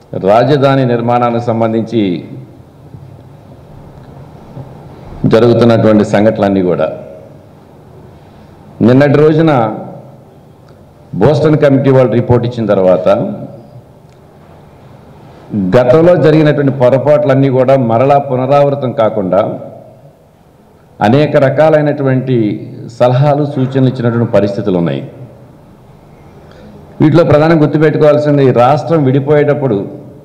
రాజధాని నిర్మాణానికి సంబంధించి జరుగుతున్నటువంటి సంఘటనలన్నీ కూడా నిన్నటి రోజున బోస్టన్ కమిటీ వాళ్ళు రిపోర్ట్ ఇచ్చిన తర్వాత గతంలో జరిగినటువంటి పొరపాట్లన్నీ కూడా మరలా పునరావృతం కాకుండా అనేక రకాలైనటువంటి సలహాలు సూచనలు ఇచ్చినటువంటి పరిస్థితులు ఉన్నాయి వీటిలో ప్రధానంగా గుర్తుపెట్టుకోవాల్సింది ఈ రాష్ట్రం విడిపోయేటప్పుడు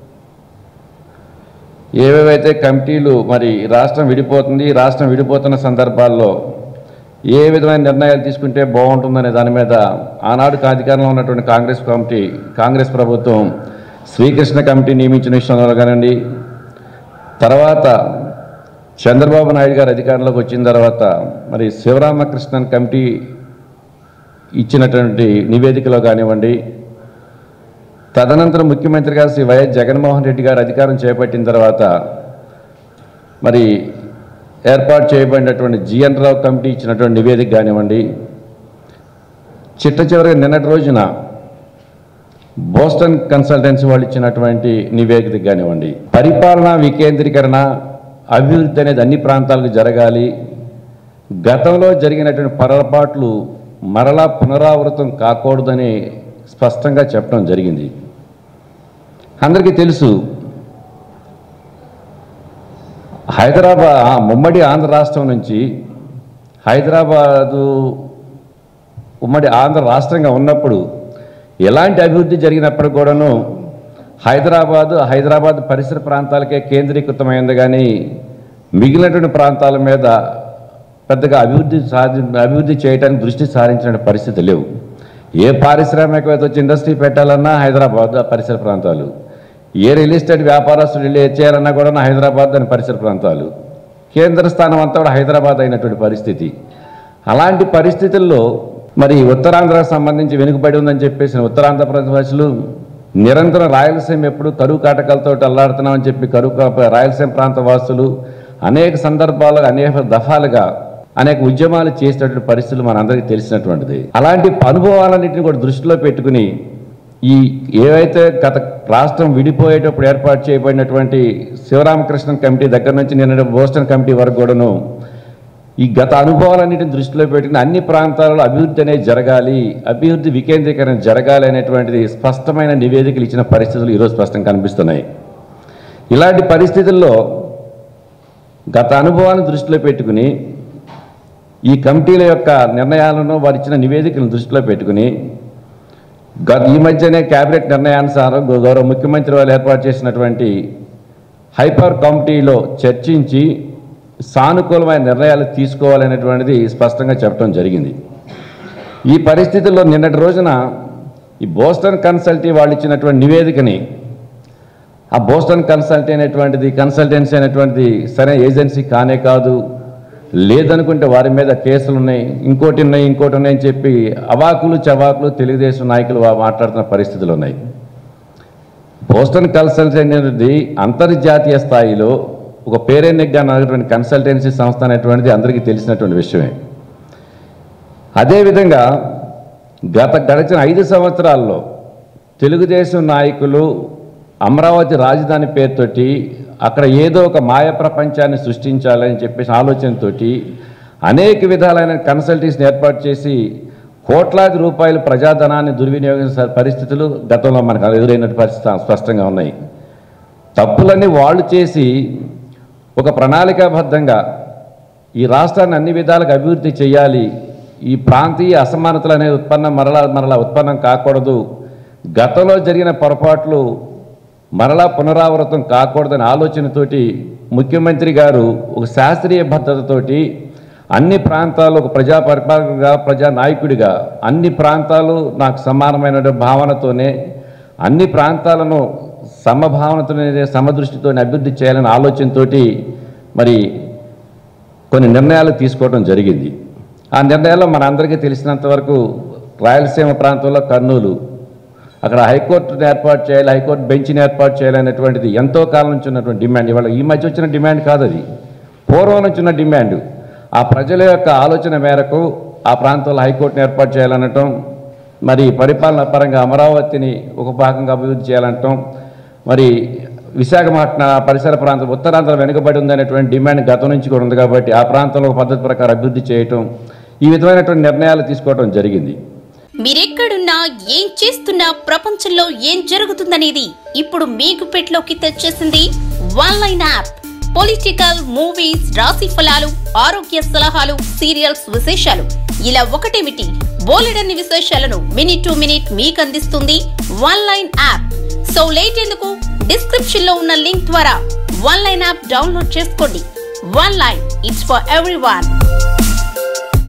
ఏవేవైతే కమిటీలు మరి రాష్ట్రం విడిపోతుంది రాష్ట్రం విడిపోతున్న సందర్భాల్లో ఏ విధమైన నిర్ణయాలు తీసుకుంటే బాగుంటుందనే దాని మీద ఆనాడు అధికారంలో ఉన్నటువంటి కాంగ్రెస్ కమిటీ కాంగ్రెస్ ప్రభుత్వం శ్రీకృష్ణ కమిటీ నియమించిన విషయంలో కానివ్వండి తర్వాత చంద్రబాబు నాయుడు గారు అధికారంలోకి వచ్చిన తర్వాత మరి శివరామకృష్ణన్ కమిటీ ఇచ్చినటువంటి నివేదికలో కానివ్వండి తదనంతరం ముఖ్యమంత్రిగా శ్రీ వైఎస్ జగన్మోహన్ రెడ్డి గారు అధికారం చేపట్టిన తర్వాత మరి ఏర్పాటు చేయబడినటువంటి జిఎన్ రావు కమిటీ ఇచ్చినటువంటి నివేదిక కానివ్వండి చిట్ట చివరిగా నిన్నటి రోజున బోస్టన్ కన్సల్టెన్సీ వాళ్ళు ఇచ్చినటువంటి నివేదిక కానివ్వండి పరిపాలనా వికేంద్రీకరణ అభివృద్ధి అనేది అన్ని ప్రాంతాలకు జరగాలి గతంలో జరిగినటువంటి పొరపాట్లు మరలా పునరావృతం కాకూడదని స్పష్టంగా చెప్పడం జరిగింది అందరికీ తెలుసు హైదరాబాద్ ఆ, ఉమ్మడి ఆంధ్ర రాష్ట్రం నుంచి హైదరాబాదు ఉమ్మడి ఆంధ్ర రాష్ట్రంగా ఉన్నప్పుడు ఎలాంటి అభివృద్ధి జరిగినప్పుడు కూడాను హైదరాబాదు హైదరాబాద్ పరిసర ప్రాంతాలకే కేంద్రీకృతమైంది కానీ మిగిలినటువంటి ప్రాంతాల మీద పెద్దగా అభివృద్ధి సాధి అభివృద్ధి చేయడానికి దృష్టి సారించిన పరిస్థితి లేవు ఏ పారిశ్రామికవేత్త వచ్చి ఇండస్ట్రీ పెట్టాలన్నా హైదరాబాద్ ఆ పరిసర ప్రాంతాలు ఏ రియల్ ఎస్టేట్ వ్యాపారస్తులు వెళ్ళి చేయాలన్నా కూడా హైదరాబాద్ దాని పరిసర ప్రాంతాలు కేంద్ర స్థానం అంతా కూడా హైదరాబాద్ అయినటువంటి పరిస్థితి అలాంటి పరిస్థితుల్లో మరి ఉత్తరాంధ్రకు సంబంధించి వెనుకబడి ఉందని చెప్పేసి ఉత్తరాంధ్ర ప్రజలు నిరంతరం రాయలసీమ ఎప్పుడు కరువు కాటకాలతో అల్లాడుతున్నామని చెప్పి కరువు కా- రాయలసీమ ప్రాంత వాసులు అనేక సందర్భాలుగా అనేక దఫాలుగా అనేక ఉద్యమాలు చేసినటువంటి పరిస్థితులు మనందరికీ తెలిసినటువంటిది అలాంటి అనుభవాలన్నింటినీ కూడా దృష్టిలో పెట్టుకుని ఈ ఏవైతే గత రాష్ట్రం విడిపోయేటప్పుడు ఏర్పాటు చేయబడినటువంటి శివరామకృష్ణన్ కమిటీ దగ్గర నుంచి నిన్న బోస్టన్ కమిటీ వరకు కూడాను ఈ గత అనుభవాలన్నింటిని దృష్టిలో పెట్టుకుని అన్ని ప్రాంతాలలో అభివృద్ధి అనేది జరగాలి అభివృద్ధి వికేంద్రీకరణ జరగాలి అనేటువంటిది స్పష్టమైన నివేదికలు ఇచ్చిన పరిస్థితులు ఈరోజు స్పష్టంగా కనిపిస్తున్నాయి ఇలాంటి పరిస్థితుల్లో గత అనుభవాలను దృష్టిలో పెట్టుకుని ఈ కమిటీల యొక్క నిర్ణయాలను వారు ఇచ్చిన నివేదికలను దృష్టిలో పెట్టుకుని గత ఈ మధ్యనే కేబినెట్ నిర్ణయానుసారం గౌ- గౌరవ ముఖ్యమంత్రి వాళ్ళు ఏర్పాటు చేసినటువంటి హైపర్ కమిటీలో చర్చించి సానుకూలమైన నిర్ణయాలు తీసుకోవాలనేటువంటిది స్పష్టంగా చెప్పడం జరిగింది ఈ పరిస్థితుల్లో నిన్నటి రోజున ఈ బోస్టన్ కన్సల్టీ వాళ్ళు ఇచ్చినటువంటి నివేదికని ఆ బోస్టన్ కన్సల్టీ అనేటువంటిది కన్సల్టెన్సీ అనేటువంటిది సరైన ఏజెన్సీ కానే కాదు లేదనుకుంటే వారి మీద కేసులు ఉన్నాయి ఇంకోటి ఉన్నాయి ఇంకోటి ఉన్నాయని చెప్పి అవాకులు చవాకులు తెలుగుదేశం నాయకులు వా- మాట్లాడుతున్న పరిస్థితులు ఉన్నాయి బోస్టన్ కన్సల్టెన్సీ అనేది అంతర్జాతీయ స్థాయిలో ఒక పేరెన్నికగా నడినటువంటి కన్సల్టెన్సీ సంస్థ అనేటువంటిది అందరికీ తెలిసినటువంటి విషయమే అదేవిధంగా గత గడిచిన ఐదు సంవత్సరాల్లో తెలుగుదేశం నాయకులు అమరావతి రాజధాని పేరుతోటి అక్కడ ఏదో ఒక మాయ ప్రపంచాన్ని సృష్టించాలని చెప్పేసి ఆలోచనతోటి అనేక విధాలైన కన్సల్టెన్సీని ఏర్పాటు చేసి కోట్లాది రూపాయల ప్రజాధనాన్ని దుర్వినియోగించిన పరిస్థితులు గతంలో మనకు ఎదురైన పరిస్థితి స్పష్టంగా ఉన్నాయి తప్పులన్నీ వాళ్ళు చేసి ఒక ప్రణాళికాబద్ధంగా ఈ రాష్ట్రాన్ని అన్ని విధాలుగా అభివృద్ధి చేయాలి ఈ ప్రాంతీయ అసమానతలు అనేది ఉత్పన్నం మరలా మరలా ఉత్పన్నం కాకూడదు గతంలో జరిగిన పొరపాట్లు మరలా పునరావృతం కాకూడదనే ఆలోచనతోటి ముఖ్యమంత్రి గారు ఒక శాస్త్రీయ భద్రతతోటి అన్ని ప్రాంతాలు ఒక ప్రజా పరిపాలకుడిగా ప్రజా నాయకుడిగా అన్ని ప్రాంతాలు నాకు సమానమైన భావనతోనే అన్ని ప్రాంతాలను సమభావనతోనే సమదృష్టితో అభివృద్ధి చేయాలనే ఆలోచనతోటి మరి కొన్ని నిర్ణయాలు తీసుకోవడం జరిగింది ఆ నిర్ణయాల్లో మనందరికీ తెలిసినంత వరకు రాయలసీమ ప్రాంతంలో కర్నూలు అక్కడ హైకోర్టును ఏర్పాటు చేయాలి హైకోర్టు బెంచ్ని ఏర్పాటు చేయాలనేటువంటిది ఎంతో కాలం నుంచి ఉన్నటువంటి డిమాండ్ ఇవాళ ఈ మధ్య వచ్చిన డిమాండ్ కాదు అది పూర్వం నుంచి ఉన్న డిమాండ్ ఆ ప్రజల యొక్క ఆలోచన మేరకు ఆ ప్రాంతంలో హైకోర్టును ఏర్పాటు చేయాలనటం మరి పరిపాలన పరంగా అమరావతిని ఒక భాగంగా అభివృద్ధి చేయాలంటాం మరి విశాఖపట్నం పరిసర ప్రాంతం ఉత్తరాంధ్ర వెనుకబడి ఉందనేటువంటి డిమాండ్ గతం నుంచి కూడా ఉంది కాబట్టి ఆ ప్రాంతంలో ఒక పద్ధతి ప్రకారం అభివృద్ధి చేయటం ఈ విధమైనటువంటి నిర్ణయాలు తీసుకోవడం జరిగింది మీరెక్కడున్నా ఏం చేస్తున్నా ప్రపంచంలో ఏం జరుగుతుందనేది ఇప్పుడు మీకు పెట్లోకి తెచ్చేసింది one line app political movies రాశి ఫలాలు ఆరోగ్య సలహాలు సీరియల్స్ విశేషాలు ఇలా ఒకటేమిటి బోలెడన్ని విశేషాలను మినిట్ టు మినిట్ మీకు అందిస్తుంది one line app so late ఎందుకు డిస్క్రిప్షన్ లో ఉన్న లింక్ ద్వారా వన్ లైన్ యాప్ డౌన్లోడ్ చేసుకోండి one line it's for every